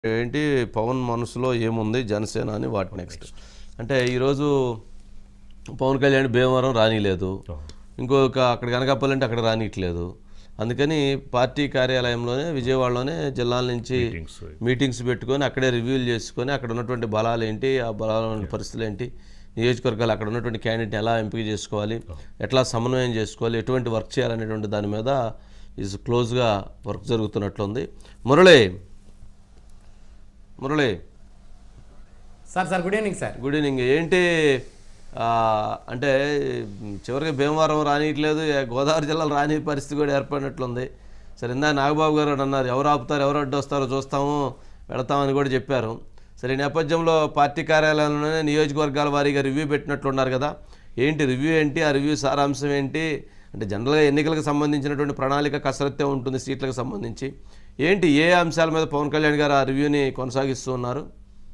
ఏంటి పవన్ మనసులో ఏముంది జనసేన అని వాట్ నెక్స్ట్ అంటే ఈరోజు పవన్ కళ్యాణ్ భీమవరం రానిలేదు ఇంకొక అక్కడ కనకాపల్లి అక్కడ రానియట్లేదు అందుకని పార్టీ కార్యాలయంలోనే విజయవాడలోనే జిల్లాల నుంచి Meetings. మీటింగ్స్ పెట్టుకొని అక్కడే రివ్యూలు చేసుకొని అక్కడ ఉన్నటువంటి బలాలు ఏంటి ఆ బలాల పరిస్థితులు ఏంటి నియోజకవర్గాలు అక్కడ ఉన్నటువంటి క్యాండిడేట్ని ఎలా ఎంపిక చేసుకోవాలి ఎట్లా సమన్వయం చేసుకోవాలి ఎటువంటి వర్క్ చేయాలనేటువంటి దాని మీద ఈజ్ క్లోజ్గా వర్క్ జరుగుతున్నట్లుంది Murali Murali sir sir good evening sir good evening ఏంటి ఆ, అంటే మ్, చివరికి భీమవరం రానియట్లేదు ఏ గోదావరి జిల్లాలో రాని పరిస్థితి కూడా ఏర్పడినట్లుంది సరే ఇందా నాగబాబు గారు కూడా అన్నారు ఎవరు ఆపుతారు ఎవరు అడ్డు వస్తారో చూస్తాము వెళతామని కూడా చెప్పారు సరే ఈ నేపథ్యంలో పార్టీ కార్యాలయంలోనే నియోజకవర్గాల వారీగా రివ్యూ పెట్టినట్లున్నారు కదా ఏంటి రివ్యూ ఏంటి ఆ రివ్యూ సారాంశం ఏంటి అంటే జనరల్గా ఎన్నికలకు సంబంధించినటువంటి ప్రణాళిక కసరత్తే ఉంటుంది సీట్లకు సంబంధించి ఏంటి ఏ అంశాల మీద పవన్ కళ్యాణ్ గారు ఆ రివ్యూని కొనసాగిస్తూ ఉన్నారు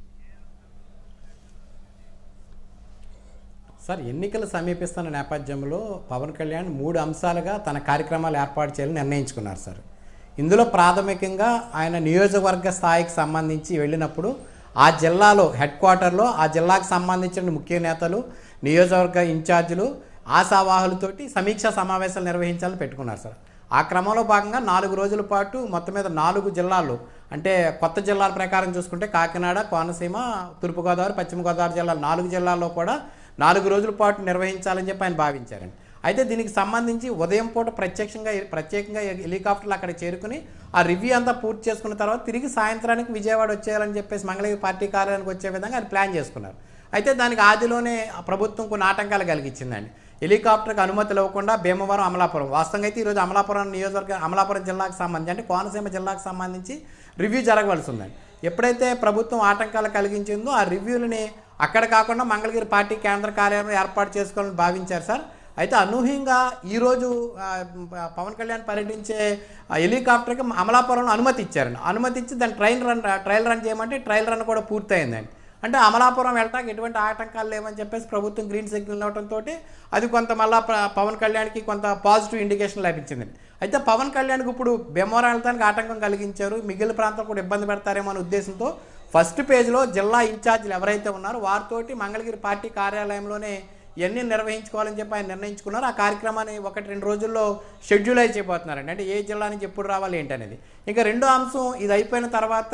సార్ ఎన్నికలు సమీపిస్తున్న నేపథ్యంలో పవన్ కళ్యాణ్ మూడు అంశాలుగా తన కార్యక్రమాలు ఏర్పాటు చేయాలని నిర్ణయించుకున్నారు సార్ ఇందులో ప్రాథమికంగా ఆయన నియోజకవర్గ స్థాయికి సంబంధించి వెళ్ళినప్పుడు ఆ జిల్లాలో హెడ్ క్వార్టర్లో ఆ జిల్లాకు సంబంధించిన ముఖ్య నేతలు నియోజకవర్గ ఇన్ఛార్జీలు ఆశావాహులతోటి సమీక్షా సమావేశాలు నిర్వహించాలని పెట్టుకున్నారు సార్ ఆ క్రమంలో భాగంగా నాలుగు రోజుల పాటు మొత్తం మీద నాలుగు జిల్లాలు అంటే కొత్త జిల్లాల ప్రకారం చూసుకుంటే కాకినాడ కోనసీమ తూర్పుగోదావరి పశ్చిమ గోదావరి జిల్లాలు నాలుగు జిల్లాల్లో కూడా నాలుగు రోజుల పాటు నిర్వహించాలని చెప్పి ఆయన భావించారండి అయితే దీనికి సంబంధించి ఉదయం పూట ప్రత్యక్షంగా ప్రత్యేకంగా హెలికాప్టర్లు అక్కడ చేరుకుని ఆ రివ్యూ అంతా పూర్తి చేసుకున్న తర్వాత తిరిగి సాయంత్రానికి విజయవాడ వచ్చేయాలని చెప్పేసి మంగళగిరి పార్టీ కార్యాలయానికి వచ్చే విధంగా ఆయన ప్లాన్ చేసుకున్నారు అయితే దానికి ఆదిలోనే ఆ ప్రభుత్వం కొన్ని ఆటంకాలు కలిగించిందండి హెలికాప్టర్కి అనుమతులు ఇవ్వకుండా భీమవరం అమలాపురం వాస్తవంగా అయితే ఈరోజు అమలాపురం నియోజకవర్గ అమలాపురం జిల్లాకు సంబంధించి అంటే కోనసీమ జిల్లాకు సంబంధించి రివ్యూ జరగవలసి ఉందండి ఎప్పుడైతే ప్రభుత్వం ఆటంకాలు కలిగించిందో ఆ రివ్యూలని అక్కడ కాకుండా మంగళగిరి పార్టీ కేంద్ర కార్యాలయం ఏర్పాటు చేసుకోవాలని భావించారు సార్ అయితే అనూహ్యంగా ఈరోజు ఆ, పవన్ కళ్యాణ్ పర్యటించే ఆ హెలికాప్టర్కి అమలాపురంలో అనుమతి ఇచ్చారండి అనుమతి ఇచ్చి దాన్ని ట్రయల్ రన్ ట్రయల్ రన్ చేయమంటే ట్రయల్ రన్ కూడా పూర్తయిందండి అంటే అమలాపురం వెళ్ళటానికి ఎటువంటి ఆటంకాలు లేవని చెప్పేసి ప్రభుత్వం గ్రీన్ సిగ్నల్ ఇవ్వడంతో అది కొంత మళ్ళా ప్ర- పవన్ కళ్యాణ్కి కొంత పాజిటివ్ ఇండికేషన్ లభించింది అయితే పవన్ కళ్యాణ్కి ఇప్పుడు భీమవరం వెళ్తానికి ఆటంకం కలిగించారు మిగిలిన ప్రాంతం కూడా ఇబ్బంది పెడతారేమో అనే ఉద్దేశంతో ఫస్ట్ పేజ్లో జిల్లా ఇన్ఛార్జీలు ఎవరైతే ఉన్నారో వారితోటి మంగళగిరి పార్టీ కార్యాలయంలోనే ఇవన్నీ నిర్వహించుకోవాలని చెప్పి ఆయన నిర్ణయించుకున్నారు ఆ కార్యక్రమాన్ని ఒకటి రెండు రోజుల్లో షెడ్యూలైజ్ చేయబోతున్నారండి అంటే ఏ జిల్లా నుంచి ఎప్పుడు రావాలి ఏంటి అనేది ఇక రెండో అంశం ఇది అయిపోయిన తర్వాత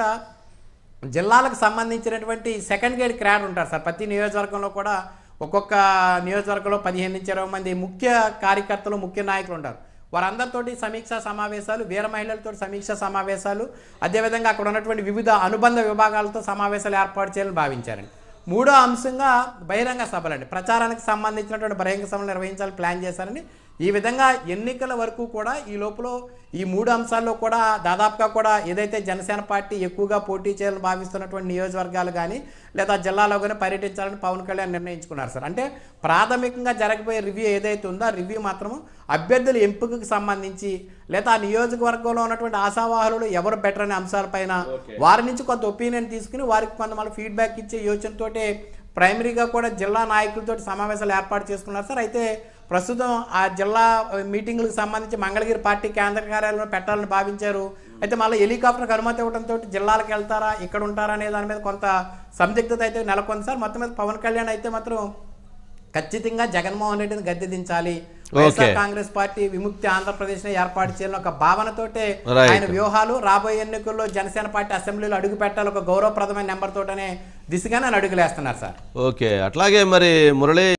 జిల్లాలకు సంబంధించినటువంటి సెకండ్ గ్రేడ్ క్రాడ్ ఉంటారు సార్ ప్రతి నియోజకవర్గంలో కూడా ఒక్కొక్క నియోజకవర్గంలో పదిహేను నుంచి ఇరవై మంది ముఖ్య కార్యకర్తలు ముఖ్య నాయకులు ఉంటారు వారందరితోటి సమీక్షా సమావేశాలు వీర మహిళలతో సమీక్షా సమావేశాలు అదేవిధంగా అక్కడ ఉన్నటువంటి వివిధ అనుబంధ విభాగాలతో సమావేశాలు ఏర్పాటు చేయాలని భావించారండి మూడో అంశంగా బహిరంగ సభలండి ప్రచారానికి సంబంధించినటువంటి బహిరంగ సభలు నిర్వహించాలని ప్లాన్ చేశారని ఈ విధంగా ఎన్నికల వరకు కూడా ఈ లోపల ఈ మూడు అంశాల్లో కూడా దాదాపుగా కూడా ఏదైతే జనసేన పార్టీ ఎక్కువగా పోటీ చేయాలని భావిస్తున్నటువంటి నియోజకవర్గాలు కానీ లేదా జిల్లాలో కానీ పర్యటించాలని పవన్ కళ్యాణ్ నిర్ణయించుకున్నారు సార్ అంటే ప్రాథమికంగా జరగబోయే రివ్యూ ఏదైతే ఉందో ఆ రివ్యూ మాత్రం అభ్యర్థుల ఎంపికకు సంబంధించి లేదా ఆ నియోజకవర్గంలో ఉన్నటువంటి ఆశావాహులు ఎవరు బెటర్ అనే అంశాలపైన వారి నుంచి కొంత ఒపీనియన్ తీసుకుని వారికి కొంత మళ్ళీ ఫీడ్బ్యాక్ ఇచ్చే యోచనతోటే ప్రైమరీగా కూడా జిల్లా నాయకులతో సమావేశాలు ఏర్పాటు చేసుకున్నారు సార్ అయితే ప్రస్తుతం ఆ జిల్లా మీటింగ్లకు సంబంధించి మంగళగిరి పార్టీ కేంద్ర కార్యాలయంలో పెట్టాలని భావించారు అయితే మళ్ళీ హెలికాప్టర్కి అనుమతి ఇవ్వడంతో జిల్లాలకు వెళ్తారా ఇక్కడ ఉంటారా అనే దాని మీద కొంత సందిగ్ధత అయితే నెలకొంది సార్ మొత్తం మీద పవన్ కళ్యాణ్ అయితే మాత్రం ఖచ్చితంగా జగన్మోహన్ రెడ్డిని గద్దె దించాలి వైఎస్ఆర్ Okay. కాంగ్రెస్ పార్టీ విముక్తి ఆంధ్రప్రదేశ్ ఏర్పాటు చేయాలని ఒక భావనతోటే Right. ఆయన వ్యూహాలు రాబోయే ఎన్నికల్లో జనసేన పార్టీ అసెంబ్లీలో అడుగు పెట్టాలి ఒక గౌరవప్రదమైన నెంబర్ తోటనే దిశగానే ఆయన అడుగులేస్తున్నారు సార్ ఓకే అట్లాగే మరి మురళి